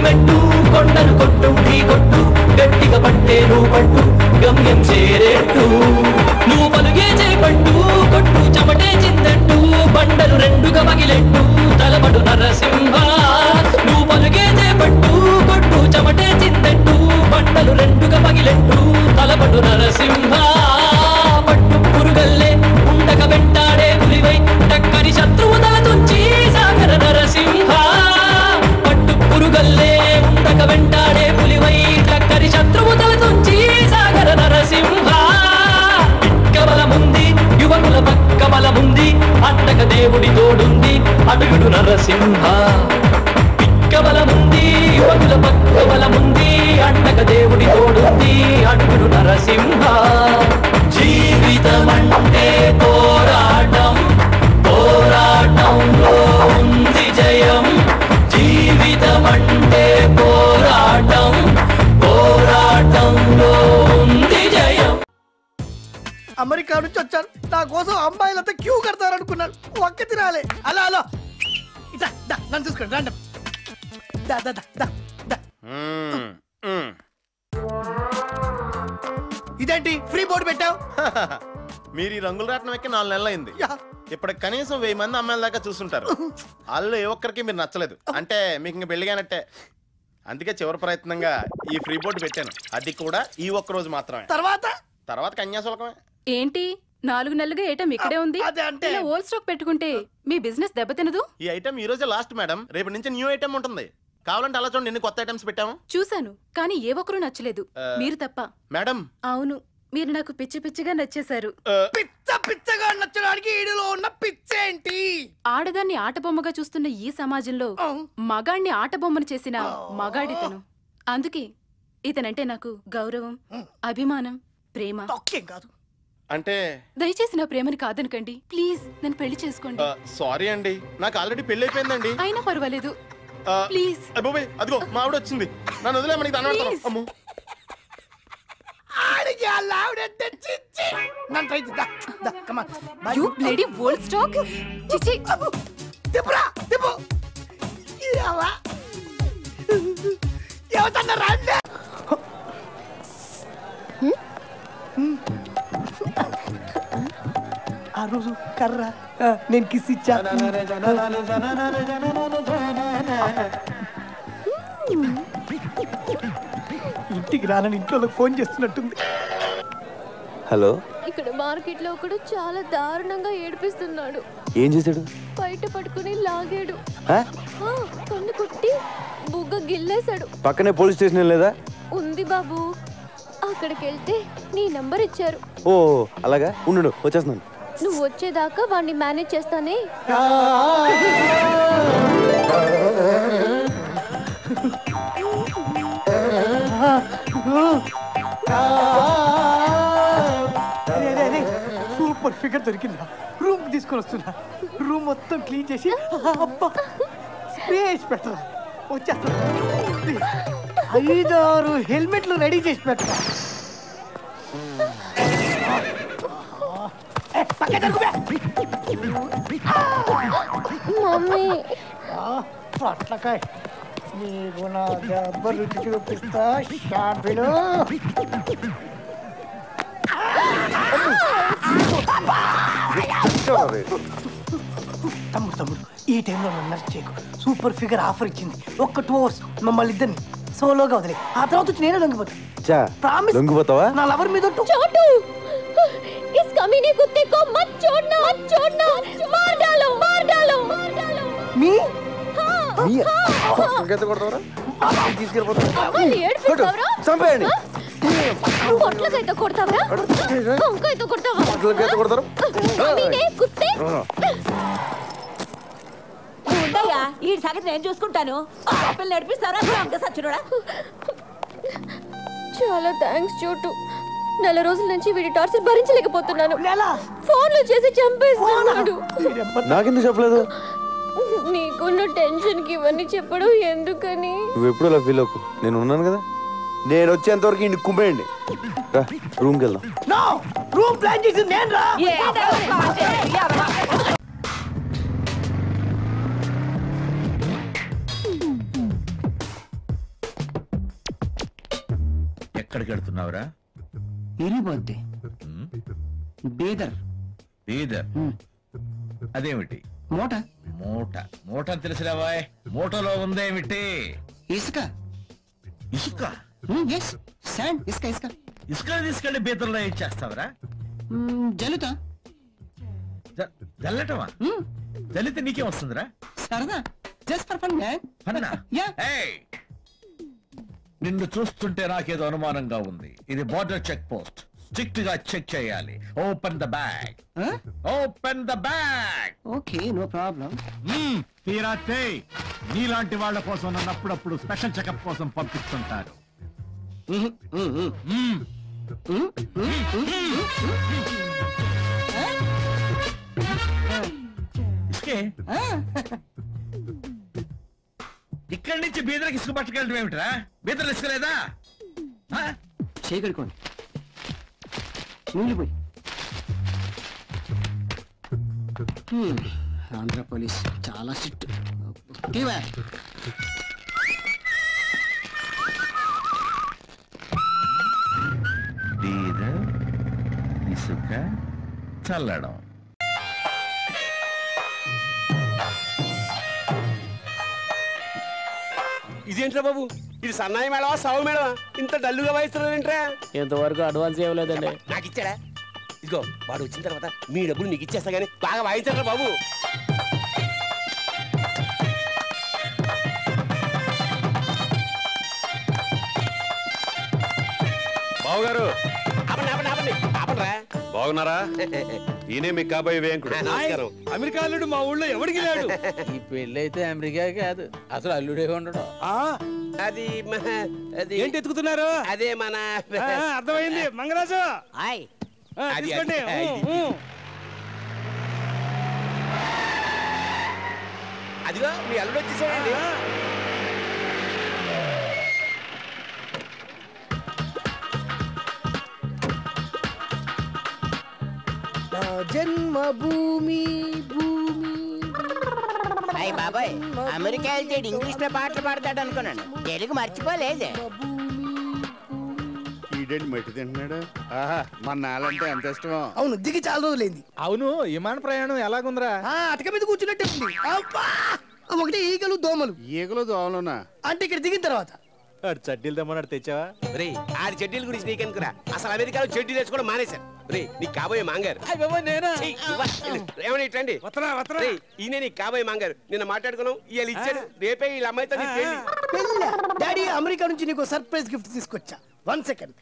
మెట్టు కొండను కొట్టు ఢీ కొట్టు గట్టిగా పట్టే నువ్వు పట్టు గమ్యం చేరేట్టు నువ్వు పలుగే చేపట్టు కొట్టు చెమటే చిందట్టు బండలు రెండుగా పగిలెట్టు తలబడు నరసింహ నువ్వు పలుగే చేపట్టు కొట్టు చెమటే చిందట్టు బండలు రెండుగా పగిలెట్టు తలబడు నరసింహ పట్టు పురుగల్లే ఉండక వెంటాడే పులివై టక్కని శత్రువు తల తుంచి సాగర నరసింహ పట్టు పురుగల్లే ఉండక వెంటాడే పులివై టక్కని శత్రువు తల తుంచి సాగర నరసింహ పిక్క బలముంది యువకుల పక్క బలముంది అండక దేవుడి తోడుంది అడుగుడు నరసింహ పిక్క బలముంది యువకుల పక్క బలముంది అండక దేవుడి తోడుంది అడుగుడు నరసింహ జీవితమంటే పోరాటం పోరాటంలో ఉంది జయం జీవితమంటే పోరాటం పోరాటంలో ఉంది జయం అమెరికా నుంచి వచ్చాను నా కోసం అమ్మాయిలంతా క్యూ కడతారనుకున్నాను ఒక్క తిరాలే అలా అలా ఇదా దా నన్ను చూసుకోండి రండి దా దా దా దా దా ఇదేంటి ఫ్రీ బోర్డు పెట్టావు మీరు ఈ రంగుల రాట్నం ఎక్కి నాలుగు నెలలు అయింది యా. ఇప్పుడు కనీసం వెయ్యి మంది అమ్మాయిల దాకా చూస్తుంటారు వాళ్ళు ఏ ఒక్కరికి మీరు నచ్చలేదు అంటే మీకు ఇంక పెళ్లిగానట్టే అందుకే చివరి ప్రయత్నంగా ఈ ఫ్రీ బోర్డు పెట్టాను అది కూడా ఈ ఒక్క రోజు మాత్రమే తర్వాత తర్వాత కన్యాశుల్కమే ఏంటి నాలుగు నెలలుగా ఏటం ఇక్కడే ఉంది అదే అంటే- ఇలా ఓల్డ్ స్టాక్ పెట్టుకుంటే మీ బిజినెస్ దెబ్బతినదు ఈ ఐటమ్ ఈ రోజే లాస్ట్ మేడం రేపు నుంచి న్యూ ఐటమ్ ఉంటుంది కావాలంటే అలా చూడండి ఎన్ని కొత్త ఐటమ్స్ పెట్టాము చూశాను కానీ ఏ ఒక్కరూ నచ్చలేదు ఆ. మీరు తప్ప మేడం అవును మీరు నాకు పిచ్చి పిచ్చిగా నచ్చేశారు ఆ, పిచ్చ పిచ్చగా నచ్చడానికి ఈడులో ఉన్న పిచ్చేంటి ఆడదాన్ని ఆటబొమ్మగా చూస్తున్న ఈ సమాజంలో ఆ. మగాణ్ణి ఆటబొమ్మను చేసిన మగాడితను అందుకే ఇతనంటే నాకు గౌరవం అభిమానం ప్రేమ తొక్కేం కాదు అంటే దయచేసి నా ప్రేమని కాదనకండి ప్లీజ్ నన్ను పెళ్లి చేసుకోండి సారీ అండి నాకు ఆల్రెడీ పెళ్లి అయిపోయిందండి అయినా పర్వాలేదు ఆ, ప్లీజ్ అబ్బోయ్, అదిగో మా ఆవిడ వచ్చింది నన్ను వదిలే మనకి దండం పెడతాను. Please. అమ్మో ఆడికి ఆ లావిడంటే చిచ్చి నన్ను ట్రై దా దా come on you bloody old stock చిచి తిప్పురా తిప్పు ఇదేవా ఎవతన్న రండి ఆ రోజు కర్ర ఆ, నేను కిస్ ఇచ్చా ఇంటికి రానని ఇంట్లో ఫోన్ చేస్తున్నట్టుంది హలో ఇక్కడ మార్కెట్ లో ఒకడు చాలా దారుణంగా ఏడిపిస్తున్నాడు ఏం చేశాడు బయట పట్టుకుని లాగాడు ఆ? ఆ, కన్ను కుట్టి బుగ్గ గిల్లేశాడు పక్కనే పోలీస్ స్టేషన్ లేదా ఉంది బాబు అక్కడికి వెళ్తే నీ నంబర్ ఇచ్చారు ఓ అలాగా ఉండు వచ్చేస్తున్నాను నువ్వు వచ్చేదాకా వాడిని మేనేజ్ చేస్తానే అరే, అరే, అరే, సూపర్ ఫిగర్ దొరికిందా రూమ్ తీసుకొని వస్తున్నా రూమ్ మొత్తం క్లీన్ చేసి అబ్బా స్పేస్ పెట్టరా వచ్చేస్తా ఐదారు హెల్మెట్లు రెడీ చేసి పెట్టరా ఏ, పక్క జరుగు బే. మమ్మీ ఆ, పొట్లకాయ్ నీకు నా దెబ్బ రుచి చూపిస్తా షాంపిలు తమ్ముడు తమ్ముడు ఈ టైంలో నన్ను నర్స్ చేయకు సూపర్ ఫిగర్ ఆఫర్ ఇచ్చింది ఒక్క టూ అవర్స్ మమ్మల్ని ఇద్దరిని సోలోగా వదిలే ఆ తర్వాత వచ్చి నేనే లొంగిపోతా చా ప్రామిస్ లొంగిపోతావా నా లవర్ మీద ఒట్టు. छोटू इस कमीने कुत्ते को मत छोड़ना मत छोड़ना मार डालो मार डालो मार डालो మీ నీ ఇంకెంత కొడతావరా తీసుకెళ్ళిపోతా మళ్ళీ ఏడిపిస్తావరా చంపేయండి పొట్లకైతే కొడతావరా వంకాయతో కొడతావా ఇంకెంత కొడతారు కమీనే కుత్తే ఉండయ్యా ఈ సంగతి నేను చూసుకుంటాను పిల్లలు నడిపిస్తారా అంక సచ్చినోడా చాలా థ్యాంక్స్ చోటు నెల రోజుల నుంచి వీడి టార్చర్ భరించలేకపోతున్నాను నెల ఫోన్లు చేసి చంపేస్తున్నాడు వీడెబ్బ- నాకెందుకు చెప్పలేదు నీకున్న టెన్షన్ కి ఇవన్నీ చెప్పడం ఎందుకని నువ్వు ఎప్పుడు ఇలా ఫీల్ అవ్వకు నేను ఉన్నాను కదా నేను వచ్చేంత వరకు ఇంటికి కుంపేయండి రా రూమ్కి వెళ్దాం నో రూమ్ ప్లాన్ చేసింది నేను రా ఎక్కడికి వెళ్తున్నావురా ఇరిపోద్ది బీదర్ బీదర్ అదేమిటి మూట మూట మూట అని తెలిసిరావాయ్ మూటలో ఉందేమిటి ఇసుక ఇసుక ఎస్ శాండ్ ఇసుక ఇసుక ఇసుక తీసుకెళ్లి బీదర్లో ఏం చేస్తావురా మ్మ్, జల్లుతా జ- జల్లటమా జల్లితే నీకేం వస్తుందిరా సరదా జస్ట్ ఫర్ ఫన్ మ్యాన్ అన్నా యా ఏయ్! నిన్ను చూస్తుంటే నాకేదో అనుమానంగా ఉంది ఇది బార్డర్ చెక్ పోస్ట్ స్ట్రిక్ట్ గా చెక్ చేయాలి open the bag open the bag okay no problem తీరా చేయి నీలాంటి వాళ్ళ కోసం నన్ను అప్పుడప్పుడు స్పెషల్ చెకప్ కోసం పంపిస్తుంటారు మ్మ్. ఇసుకే ఇక్కడి నుంచి బీదర్కి ఇసుక పట్టుకెళ్ళడం ఏమిట్రా బీదర్ ఇసుక లేదా ఆ? చేయగడుకోండి నూనె పోయి హ్మ్, ఆంధ్ర పోలీస్ చాలా స్ట్రిక్ట్ తీవా బీదర్ ఇసుక చల్లడం ఇదేంట్రా బాబు ఇది సన్నాయి మేడవా సాగు మేడవా ఇంత డల్లుగా వాయిస్తున్నారేంట్రా ఇంతవరకు అడ్వాన్స్ ఇవ్వలేదండి నాకు ఇచ్చాడా ఇదిగో వాడు వచ్చిన తర్వాత మీ డబ్బులు నీకు ఇచ్చేస్తా గానీ బాగా వాయించారా బాబు బావగారు ఆపండి ఆపండి ఆపండి ఆపండిరా బాగున్నారా ఈయనే మీ కాబోయే వేంకుడు నమస్కారం అమెరికా అల్లుడు మా ఊళ్ళో ఎవడికి లేడు ఈ పెళ్లి అయితే అమెరికా కాదు అసలు అల్లుడే ఉండడం అది మ- అది ఏంటి ఎత్తుకుతున్నారు అదే మన ఆ, అర్థమైంది మంగరాజు హాయ్ ఆ, అది- తీసుకోండి అది- ఊ, ఇది- ఊ. అదిగో మీ అల్లుడు వచ్చేసాడండి నా జన్మభూమి భూమి అయ్యి బాబాయ్ అమెరికా వెళ్తే ఇంగ్లీష్ లో పాటలు పాడతాడు అనుకున్నాను తెలుగు మర్చిపోలేదే ఈడేంటి మట్టి తింటున్నాడు ఆహా మన నాలంటే ఎంత ఇష్టమో అవును దిగి చాలా రోజులైంది అవును విమాన ప్రయాణం ఎలాగుందిరా ఆ, అటక మీద కూర్చున్నట్టే ఉంది అబ్బా! ఒకటి ఈగలు దోమలు ఈగలు దోమలునా అంటే ఇక్కడ దిగిన తర్వాత చడ్డీలు తెమ్మన్నాడు తెచ్చావా రే ఆడి చెడ్డీల గురించి నీకెందుకురా అసలు అమెరికాలో చెడ్డీలు వేసుకోవడం మానేశారు రే నీకు కాబోయే మాంగారు నేనా ఛీ, ఇవ్వ. ఏమండి ఇట్లండి రే ఈయన నీకు కాబోయే మాంగారు నిన్న మాట్లాడుకున్నాం ఇవాళ ఇచ్చాడు రేపే వీళ్ళ అమ్మాయితో నీకు పెళ్లి పెళ్ళా? డాడీ అమెరికా నుంచి నీకు సర్ప్రైజ్ గిఫ్ట్ తీసుకొచ్చా వన్ సెకండ్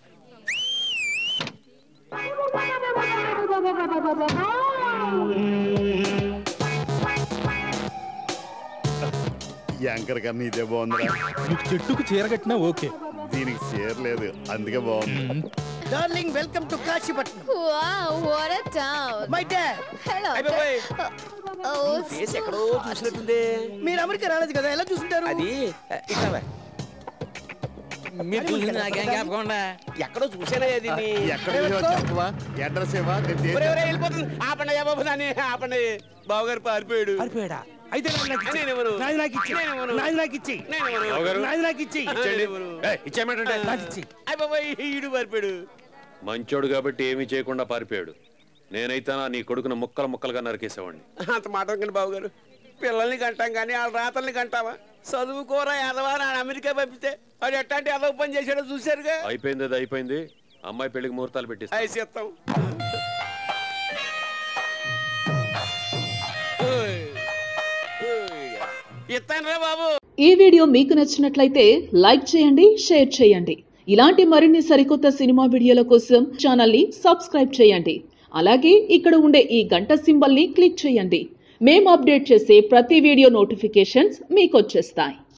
యాంకర్ కన్నా ఇదే బాగుందిరా నీకు చెట్టుకు చీర కట్టినా ఓకే దీనికి చేరలేదు అందుకే బాగుంది darling welcome to Kashipatnam Wow, what a town. My dad Hello. అయ్ బాబోయ్. Oh, ఫేస్ ఎక్కడో చూసినట్టుంది మీరు అమెరికా రాలేదు కదా ఎలా చూసుంటారు అది ఇట్లా మీరు చూసింది నాకేం చెప్పకుండా ఎక్కడో చూసానా అది ఎక్కడ చూసావో చెప్పవా అడ్రస్ ఇవ్వా నేను చేసి వెళ్ళిపోతుంది ఆపండి అయ్యా బాబు దాన్ని ఆపండి బావగారు పారిపోయాడు పారిపోయాడా అయితే నాది నాకు ఇచ్చేయ్. నేనెవరు? నాది నాకు ఇచ్చి నేనెవరు? నాది నాకు ఇచ్చి నేనెవరు? బావగారు? నాది నాకు ఇచ్చి ఇచ్చేయండి. ఏయ్, ఇచ్చేయమంటుంటే. నాకు ఇచ్చి అయ్య బాబాయ్ ఈడు పారిపోయాడు మంచోడు కాబట్టి ఏమీ చేయకుండా పారిపోయాడు నేనైతే నా నీ కొడుకును ముక్కలు ముక్కలుగా నరికేసేవాడిని అంత మాట అనకండి బావగారు పిల్లల్ని కంటాం కానీ వాళ్ళ రాతల్ని కంటావా చదువుకోరా ఎదవా నా అమెరికా పంపితే వాడు ఎట్లాంటి ఎదవ పని చేశాడో చూశారుగా అయిపోయింది అది అయిపోయింది అమ్మాయి పెళ్లికి ముహూర్తాలు పెట్టేసి అయి చేస్తాం ఇస్తాను రా బాబు ఈ వీడియో మీకు నచ్చినట్లయితే లైక్ చేయండి షేర్ చేయండి ఇలాంటి మరిన్ని సరికొత్త సినిమా వీడియోల కోసం ఛానల్ని సబ్స్క్రైబ్ చేయండి అలాగే ఇక్కడ ఉండే ఈ గంట సింబల్ని క్లిక్ చేయండి మేము అప్డేట్ చేసే ప్రతి వీడియో నోటిఫికేషన్స్ మీకు వచ్చేస్తాయి